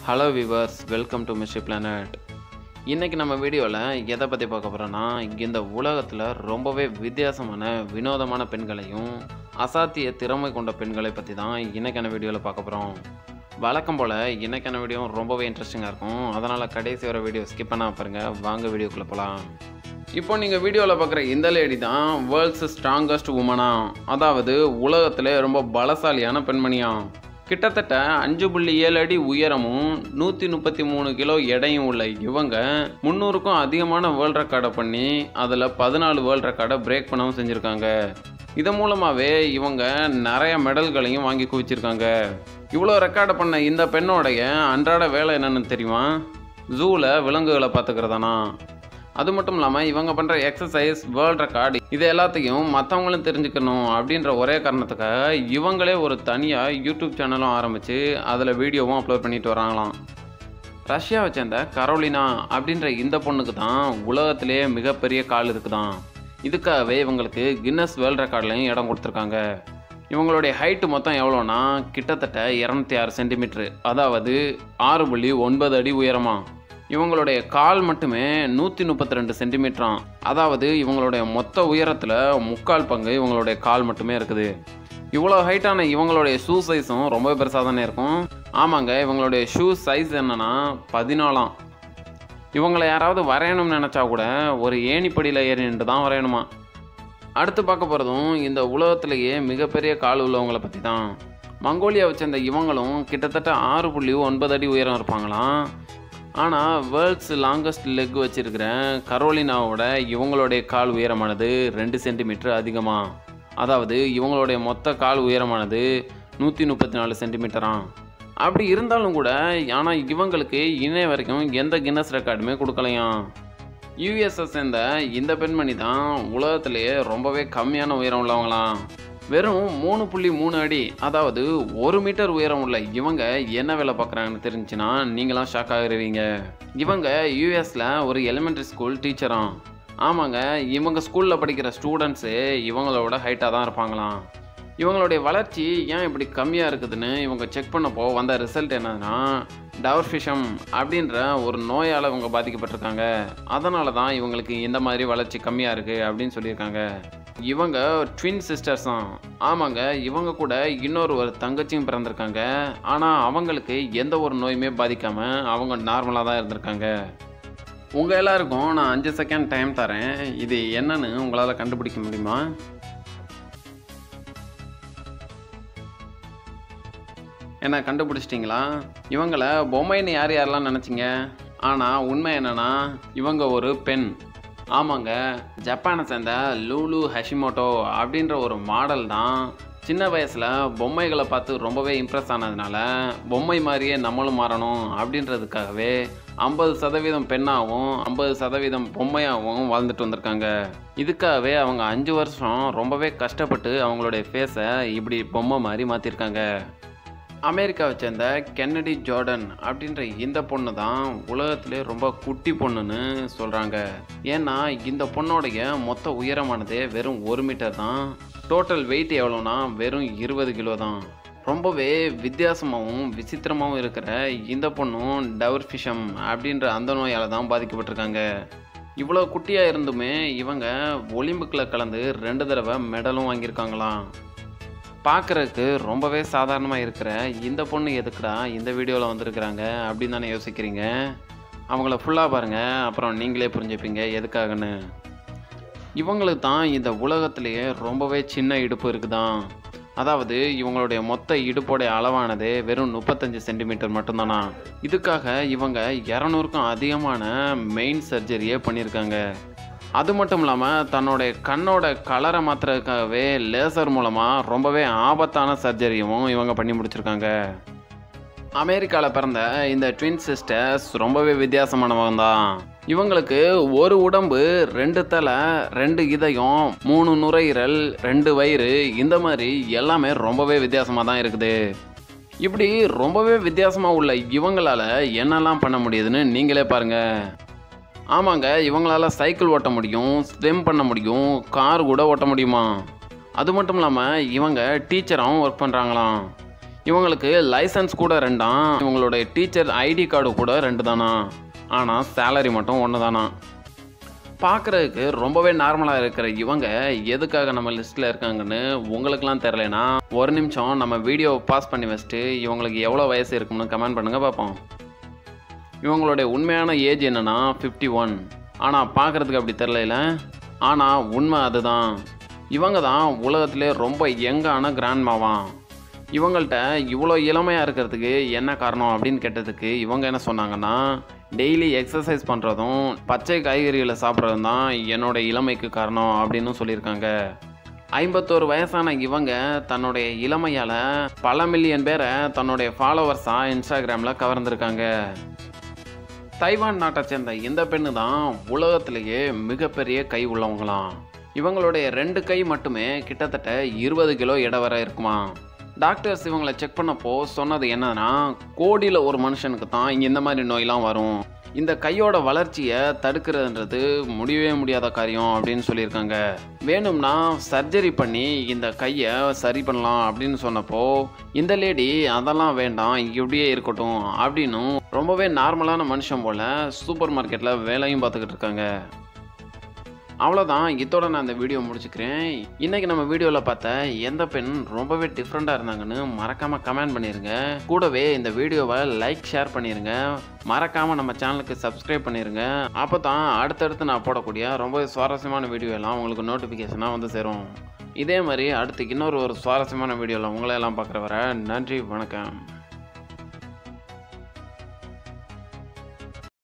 hello viewers welcome to mystery planet இன்றைக்கி நம்ம வீடியோவில் எதை பற்றி பார்க்க போகிறோன்னா இந்த உலகத்தில் ரொம்பவே வித்தியாசமான வினோதமான பெண்களையும் அசாத்திய திறமை கொண்ட பெண்களை பற்றி தான் இன்றைக்கான வீடியோவில் பார்க்க போகிறோம் வழக்கம் போல் இன்றைக்கான வீடியோ ரொம்பவே இன்ட்ரெஸ்டிங்காக இருக்கும் அதனால் கடைசி வர வீடியோ ஸ்கிப் பண்ணாம பாருங்கள் வாங்க வீடியோக்குள்ளே போகலாம் இப்போ நீங்கள் வீடியோவில் பார்க்குற இந்த லேடி தான் வேர்ல்ட்ஸ் ஸ்ட்ராங்கஸ்ட் உமனா அதாவது உலகத்திலே ரொம்ப பலசாலியான பெண்மணியாம் கிட்டத்தட்ட அஞ்சு புள்ளி ஏழு அடி உயரமும் நூற்றி முப்பத்தி மூணு கிலோ எடையும் உள்ள இவங்க முந்நூறுக்கும் அதிகமான வேர்ல்ட் ரெக்கார்டை பண்ணி அதில் பதினாலு வேர்ல்ட் ரெக்கார்டை பிரேக் பண்ணவும் செஞ்சுருக்காங்க இதன் மூலமாகவே இவங்க நிறைய மெடல்களையும் வாங்கி குவிச்சிருக்காங்க இவ்வளோ ரெக்கார்டை பண்ண இந்த பெண்ணோடைய அன்றாட வேலை என்னன்னு தெரியுமா ஜூவில் விலங்குகளை பார்த்துக்கிறதானா அது மட்டும் இல்லாமல் இவங்க பண்ணுற எக்ஸசைஸ் வேர்ல்ட் ரெக்கார்டு இது எல்லாத்தையும் மற்றவங்களும் தெரிஞ்சுக்கணும் அப்படின்ற ஒரே காரணத்துக்காக இவங்களே ஒரு தனியாக யூடியூப் சேனலும் ஆரம்பித்து அதில் வீடியோவும் அப்லோட் பண்ணிட்டு வராங்களாம் ரஷ்யாவை சேர்ந்த கரோலினா அப்படின்ற இந்த பொண்ணுக்கு தான் உலகத்திலே மிகப்பெரிய கால் இருக்குதான் இதுக்காகவே இவங்களுக்கு கின்னஸ் வேர்ல்ட் ரெக்கார்ட்லையும் இடம் கொடுத்துருக்காங்க இவங்களுடைய ஹைட்டு மொத்தம் எவ்வளோனா கிட்டத்தட்ட இரநூத்தி ஆறு சென்டிமீட்ரு அதாவது ஆறு புள்ளி ஒன்பது அடி உயரமா இவங்களுடைய கால் மட்டுமே நூற்றி முப்பத்தி ரெண்டு சென்டிமீட்டராம் அதாவது இவங்களுடைய மொத்த உயரத்தில் முக்கால் பங்கு இவங்களுடைய கால் மட்டுமே இருக்குது இவ்வளோ ஹைட்டான இவங்களுடைய ஷூ சைஸும் ரொம்ப பெருசாக தானே இருக்கும் ஆமாங்க இவங்களுடைய ஷூ சைஸ் என்னன்னா பதினாலாம் இவங்களை யாராவது வரையணும்னு நினச்சா கூட ஒரு ஏணிப்படியில் ஏறி நின்று தான் வரையணுமா அடுத்து பார்க்க போகிறதும் இந்த உலகத்திலேயே மிகப்பெரிய கால் உள்ளவங்களை பற்றி தான் மங்கோலியாவை சேர்ந்த இவங்களும் கிட்டத்தட்ட ஆறு புள்ளி ஒன்பது அடி உயரம் இருப்பாங்களாம் ஆனால் வேர்ல்ட்ஸ் லாங்கஸ்ட் லெக் வச்சிருக்கிற கரோலினாவோட இவங்களுடைய கால் உயரமானது ரெண்டு சென்டிமீட்டர் அதிகமாக அதாவது இவங்களுடைய மொத்த கால் உயரமானது நூற்றி முப்பத்தி நாலு சென்டிமீட்டராம் அப்படி இருந்தாலும் கூட ஆனால் இவங்களுக்கு இன்னைய வரைக்கும் எந்த கின்னஸ் ரெக்கார்டுமே கொடுக்கலையாம் யூஎஸ்எஸ் சேர்ந்த இந்த பெண்மணி தான் உலகத்திலேயே ரொம்பவே கம்மியான உயரம் உள்ளவங்களாம் வெறும் மூணு புள்ளி மூணு அடி அதாவது ஒரு மீட்டர் உயரம் உள்ள இவங்க என்ன வேலை பார்க்குறாங்கன்னு தெரிஞ்சுன்னா நீங்களாம் ஷாக் ஆகிருவீங்க இவங்க யூஎஸில் ஒரு எலிமெண்ட்ரி ஸ்கூல் டீச்சராம் ஆமாங்க இவங்க ஸ்கூலில் படிக்கிற ஸ்டூடெண்ட்ஸு இவங்களோட ஹைட்டாக தான் இருப்பாங்களாம் இவங்களுடைய வளர்ச்சி ஏன் இப்படி கம்மியாக இருக்குதுன்னு இவங்க செக் பண்ணப்போ வந்த ரிசல்ட் என்னன்னா டவர்ஃபிஷம் அப்படின்ற ஒரு நோயால் இவங்க பாதிக்கப்பட்டிருக்காங்க அதனால தான் இவங்களுக்கு இந்த மாதிரி வளர்ச்சி கம்மியாக இருக்குது அப்படின்னு சொல்லியிருக்காங்க இவங்க ட்வின் சிஸ்டர்ஸ் தான் ஆமாங்க இவங்க கூட இன்னொரு ஒரு தங்கச்சியும் பிறந்திருக்காங்க ஆனால் அவங்களுக்கு எந்த ஒரு நோயுமே பாதிக்காமல் அவங்க நார்மலாக தான் இருந்திருக்காங்க உங்கள் எல்லாருக்கும் நான் அஞ்சு செகண்ட் டைம் தரேன் இது என்னன்னு உங்களால் கண்டுபிடிக்க முடியுமா என்ன கண்டுபிடிச்சிட்டிங்களா இவங்களை பொம்மைன்னு யார் யாரெல்லாம் நினச்சிங்க ஆனால் உண்மை என்னன்னா இவங்க ஒரு பெண் ஆமாங்க ஜப்பானை சேர்ந்த லூலு ஹஷிமோட்டோ அப்படின்ற ஒரு மாடல் தான் சின்ன வயசில் பொம்மைகளை பார்த்து ரொம்பவே இம்ப்ரெஸ் ஆனதுனால பொம்மை மாதிரியே நம்மளும் மாறணும் அப்படின்றதுக்காகவே ஐம்பது சதவீதம் பெண்ணாகவும் ஐம்பது சதவீதம் பொம்மையாகவும் வாழ்ந்துட்டு வந்திருக்காங்க இதுக்காகவே அவங்க அஞ்சு வருஷம் ரொம்பவே கஷ்டப்பட்டு அவங்களுடைய ஃபேஸை இப்படி பொம்மை மாதிரி மாற்றிருக்காங்க அமெரிக்காவை சேர்ந்த கென்னடி ஜார்டன் அப்படின்ற இந்த பொண்ணு தான் உலகத்திலே ரொம்ப குட்டி பொண்ணுன்னு சொல்கிறாங்க ஏன்னா இந்த பொண்ணோடைய மொத்த உயரமானதே வெறும் ஒரு மீட்டர் தான் டோட்டல் வெயிட் எவ்வளோனா வெறும் இருபது கிலோ தான் ரொம்பவே வித்தியாசமாகவும் விசித்திரமாகவும் இருக்கிற இந்த பொண்ணும் டவர்ஃபிஷம் அப்படின்ற அந்த நோயால் தான் பாதிக்கப்பட்டிருக்காங்க இவ்வளோ குட்டியாக இருந்துமே இவங்க ஒலிம்பிக்கில் கலந்து ரெண்டு தடவை மெடலும் வாங்கியிருக்காங்களாம் பார்க்குறதுக்கு ரொம்பவே சாதாரணமாக இருக்கிற இந்த பொண்ணு எதுக்குடா இந்த வீடியோவில் வந்திருக்கிறாங்க அப்படின்னு தானே யோசிக்கிறீங்க அவங்கள ஃபுல்லாக பாருங்கள் அப்புறம் நீங்களே புரிஞ்சுப்பீங்க எதுக்காகன்னு இவங்களுக்கு தான் இந்த உலகத்திலேயே ரொம்பவே சின்ன இடுப்பு இருக்குதான் அதாவது இவங்களுடைய மொத்த இடுப்போடைய அளவானது வெறும் முப்பத்தஞ்சு சென்டிமீட்டர் மட்டும்தானா இதுக்காக இவங்க இரநூறுக்கும் அதிகமான மெயின் சர்ஜரியே பண்ணியிருக்காங்க அது மட்டும் இல்லாமல் தன்னுடைய கண்ணோட கலரை மாற்றுறதுக்காகவே லேசர் மூலமாக ரொம்பவே ஆபத்தான சர்ஜரியும் இவங்க பண்ணி முடிச்சிருக்காங்க அமெரிக்காவில் பிறந்த இந்த ட்வின் சிஸ்டர்ஸ் ரொம்பவே வித்தியாசமானவங்க தான் இவங்களுக்கு ஒரு உடம்பு ரெண்டு தலை ரெண்டு இதயம் மூணு நுரையீரல் ரெண்டு வயிறு இந்த மாதிரி எல்லாமே ரொம்பவே வித்தியாசமாக தான் இருக்குது இப்படி ரொம்பவே வித்தியாசமாக உள்ள இவங்களால் என்னெல்லாம் பண்ண முடியுதுன்னு நீங்களே பாருங்கள் ஆமாங்க இவங்களால சைக்கிள் ஓட்ட முடியும் ஸ்விம் பண்ண முடியும் கார் கூட ஓட்ட முடியுமா அது மட்டும் இல்லாமல் இவங்க டீச்சராகவும் ஒர்க் பண்ணுறாங்களாம் இவங்களுக்கு லைசன்ஸ் கூட ரெண்டாம் இவங்களுடைய டீச்சர் ஐடி கார்டு கூட ரெண்டு தானா ஆனால் சேலரி மட்டும் ஒன்று தானா பார்க்குறதுக்கு ரொம்பவே நார்மலாக இருக்கிற இவங்க எதுக்காக நம்ம லிஸ்ட்டில் இருக்காங்கன்னு உங்களுக்குலாம் தெரிலனா ஒரு நிமிஷம் நம்ம வீடியோவை பாஸ் பண்ணி வச்சுட்டு இவங்களுக்கு எவ்வளோ வயசு இருக்கும்னு கமெண்ட் பண்ணுங்கள் பார்ப்போம் இவங்களுடைய உண்மையான ஏஜ் என்னன்னா ஃபிஃப்டி ஒன் ஆனால் பார்க்குறதுக்கு அப்படி தெரில ஆனால் உண்மை அதுதான் இவங்க தான் உலகத்திலே ரொம்ப யங்கான கிராண்ட்மாவாம் இவங்கள்ட்ட இவ்வளோ இளமையாக இருக்கிறதுக்கு என்ன காரணம் அப்படின்னு கேட்டதுக்கு இவங்க என்ன சொன்னாங்கன்னா டெய்லி எக்ஸசைஸ் பண்ணுறதும் பச்சை காய்கறிகளை சாப்பிட்றதும் தான் என்னோட இளமைக்கு காரணம் அப்படின்னு சொல்லியிருக்காங்க ஐம்பத்தோரு வயசான இவங்க தன்னுடைய இளமையால் பல மில்லியன் பேரை தன்னுடைய ஃபாலோவர்ஸாக இன்ஸ்டாகிராமில் கவர்ந்திருக்காங்க தைவான் நாட்டை சேர்ந்த இந்த பெண்ணு தான் உலகத்திலேயே மிகப்பெரிய கை உள்ளவங்களாம் இவங்களுடைய ரெண்டு கை மட்டுமே கிட்டத்தட்ட இருபது கிலோ எடை வரை இருக்குமா டாக்டர்ஸ் இவங்களை செக் பண்ணப்போ சொன்னது என்னன்னா கோடியில் ஒரு மனுஷனுக்கு தான் இந்த மாதிரி நோயெலாம் வரும் இந்த கையோட வளர்ச்சியை தடுக்கிறதுன்றது முடியவே முடியாத காரியம் அப்படின்னு சொல்லியிருக்காங்க வேணும்னா சர்ஜரி பண்ணி இந்த கையை சரி பண்ணலாம் அப்படின்னு சொன்னப்போ இந்த லேடி அதெல்லாம் வேண்டாம் இப்படியே இருக்கட்டும் அப்படின்னும் ரொம்பவே நார்மலான மனுஷன் போல் சூப்பர் மார்க்கெட்டில் வேலையும் பார்த்துக்கிட்டு இருக்காங்க அவ்வளோதான் இதோட நான் இந்த வீடியோ முடிச்சுக்கிறேன் இன்றைக்கி நம்ம வீடியோவில் பார்த்த எந்த பெண் ரொம்பவே டிஃப்ரெண்ட்டாக இருந்தாங்கன்னு மறக்காமல் கமெண்ட் பண்ணிடுங்க கூடவே இந்த வீடியோவை லைக் ஷேர் பண்ணிடுங்க மறக்காமல் நம்ம சேனலுக்கு சப்ஸ்கிரைப் பண்ணிடுங்க அப்போ தான் அடுத்தடுத்து நான் போடக்கூடிய ரொம்ப சுவாரஸ்யமான வீடியோ எல்லாம் உங்களுக்கு நோட்டிஃபிகேஷனாக வந்து சேரும் இதே மாதிரி அடுத்து இன்னொரு ஒரு சுவாரஸ்யமான வீடியோவில் உங்களை எல்லாம் பார்க்குற வர நன்றி வணக்கம்